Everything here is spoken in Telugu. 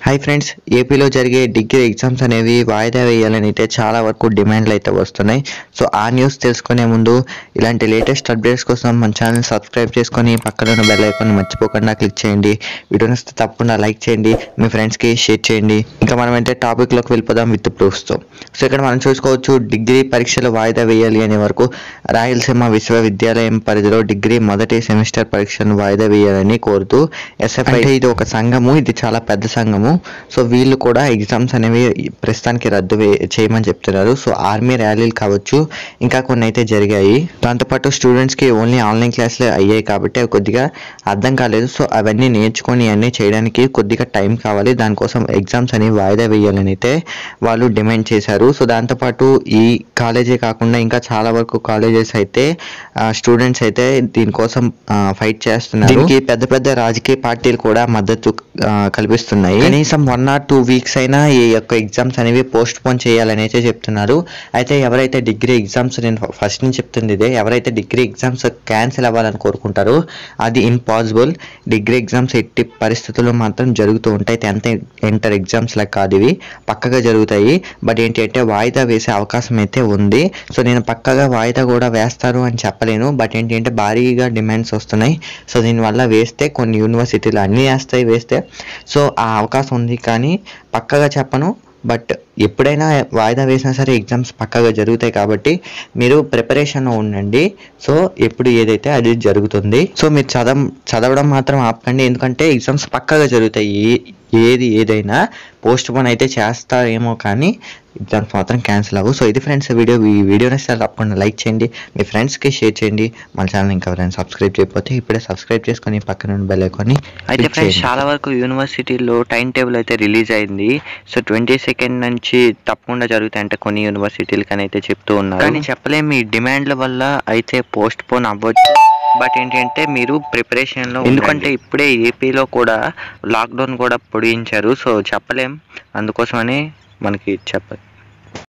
హాయ్ ఫ్రెండ్స్ ఏపీలో జరిగే డిగ్రీ ఎగ్జామ్స్ అనేవి వాయిదా వేయాలని అయితే చాలా వరకు డిమాండ్లు అయితే వస్తున్నాయి సో ఆ న్యూస్ తెలుసుకునే ముందు ఇలాంటి లేటెస్ట్ అప్డేట్స్ కోసం మన ఛానల్ సబ్స్క్రైబ్ చేసుకొని పక్కన ఉన్న బెల్ ఐకాన్ మర్చిపోకుండా క్లిక్ చేయండి వీడియో నచ్చితే తప్పకుండా లైక్ చేయండి మీ ఫ్రెండ్స్కి షేర్ చేయండి ఇంకా మనం అయితే టాపిక్లోకి వెళ్ళిపోదాం విత్ ప్రూఫ్స్తో సో ఇక్కడ మనం చూసుకోవచ్చు డిగ్రీ పరీక్షలు వాయిదా వేయాలి అనే వరకు రాయలసీమ విశ్వవిద్యాలయం పరిధిలో డిగ్రీ మొదటి సెమిస్టర్ పరీక్షలను వాయిదా వేయాలని కోరుతూ ఎస్ఎఫ్ఐ ఇది ఒక సంఘము ఇది చాలా పెద్ద సంఘము సో వీళ్ళు కూడా ఎగ్జామ్స్ అనేవి ప్రస్తుతానికి రద్దు వే- చేయమని చెప్తున్నారు సో ఆర్మీ ర్యాలీలు కావచ్చు ఇంకా కొన్ని అయితే జరిగాయి దాంతోపాటు స్టూడెంట్స్కి ఓన్లీ ఆన్లైన్ క్లాసులే అయ్యాయి కాబట్టి అవి కొద్దిగా అర్థం కాలేదు సో అవన్నీ నేర్చుకొని అన్నీ చేయడానికి కొద్దిగా టైం కావాలి దానికోసం ఎగ్జామ్స్ అనేవి వాయిదా వేయాలని అయితే వాళ్ళు డిమాండ్ చేశారు సో దాంతోపాటు ఈ కాలేజే కాకుండా ఇంకా చాలా వరకు కాలేజెస్ అయితే స్టూడెంట్స్ అయితే దీనికోసం ఫైట్ చేస్తున్నారు దీనికి పెద్ద పెద్ద రాజకీయ పార్టీలు కూడా మద్దతు ఆ, కల్పిస్తున్నాయి కనీసం వన్ ఆర్ టూ వీక్స్ అయినా ఈ యొక్క ఎగ్జామ్స్ అనేవి పోస్ట్ పోన్ చేయాలని అయితే చెప్తున్నారు అయితే ఎవరైతే డిగ్రీ ఎగ్జామ్స్ నేను ఫస్ట్ నుంచి చెప్తుంది ఇదే ఎవరైతే డిగ్రీ ఎగ్జామ్స్ క్యాన్సిల్ అవ్వాలని కోరుకుంటారో అది ఇంపాసిబుల్ డిగ్రీ ఎగ్జామ్స్ ఎట్టి పరిస్థితుల్లో మాత్రం జరుగుతూ ఉంటాయి టెన్త్ ఇంటర్ ఎగ్జామ్స్ లాగా కాదు ఇవి పక్కగా జరుగుతాయి బట్ ఏంటి అంటే వాయిదా వేసే అవకాశం అయితే ఉంది సో నేను పక్కగా వాయిదా కూడా వేస్తారు అని చెప్పలేను బట్ ఏంటి అంటే భారీగా డిమాండ్స్ వస్తున్నాయి సో దీనివల్ల వేస్తే కొన్ని యూనివర్సిటీలు అన్నీ వేస్తాయి వేస్తే సో ఆ అవకాశం ఉంది కానీ పక్కగా చెప్పను బట్ ఎప్పుడైనా వాయిదా వేసినా సరే ఎగ్జామ్స్ పక్కగా జరుగుతాయి కాబట్టి మీరు ప్రిపరేషన్లో ఉండండి సో ఎప్పుడు ఏదైతే అది జరుగుతుంది సో మీరు చదవ చదవడం మాత్రం ఆపకండి ఎందుకంటే ఎగ్జామ్స్ పక్కగా జరుగుతాయి ఏ- ఏది ఏదైనా పోస్ట్ పోన్ అయితే చేస్తారేమో కానీ ఎగ్జామ్స్ మాత్రం క్యాన్సిల్ అవ్వు సో ఇది ఫ్రెండ్స్ వీడియో ఈ వీడియో నచ్చితే తప్పకుండా లైక్ చేయండి మీ ఫ్రెండ్స్కి షేర్ చేయండి మన ఛానల్ ఇంకా ఎవరైనా సబ్స్క్రైబ్ చేయకపోతే ఇప్పుడే సబ్స్క్రైబ్ చేసుకొని పక్కన ఉన్న బెల్ ఐకాన్ని అయితే click ఫ్రెండ్స్ చేయండి. చాలా వరకు యూనివర్సిటీలో టైం టేబుల్ అయితే రిలీజ్ అయింది సో ట్వంటీ సెకండ్ నుంచి తప్పకుండా జరుగుతాయి అంటే కొన్ని యూనివర్సిటీలకి అని అయితే చెప్తూ ఉన్నారు కానీ చెప్పలేము ఈ డిమాండ్ల వల్ల అయితే పోస్ట్ పోన్ అవ్వచ్చు బట్ ఏంటంటే మీరు ప్రిపరేషన్లో ఎందుకంటే ఇప్పుడే ఏపీలో కూడా లాక్డౌన్ కూడా పొడిగించారు సో చెప్పలేం అందుకోసమని మనకి చెప్పదు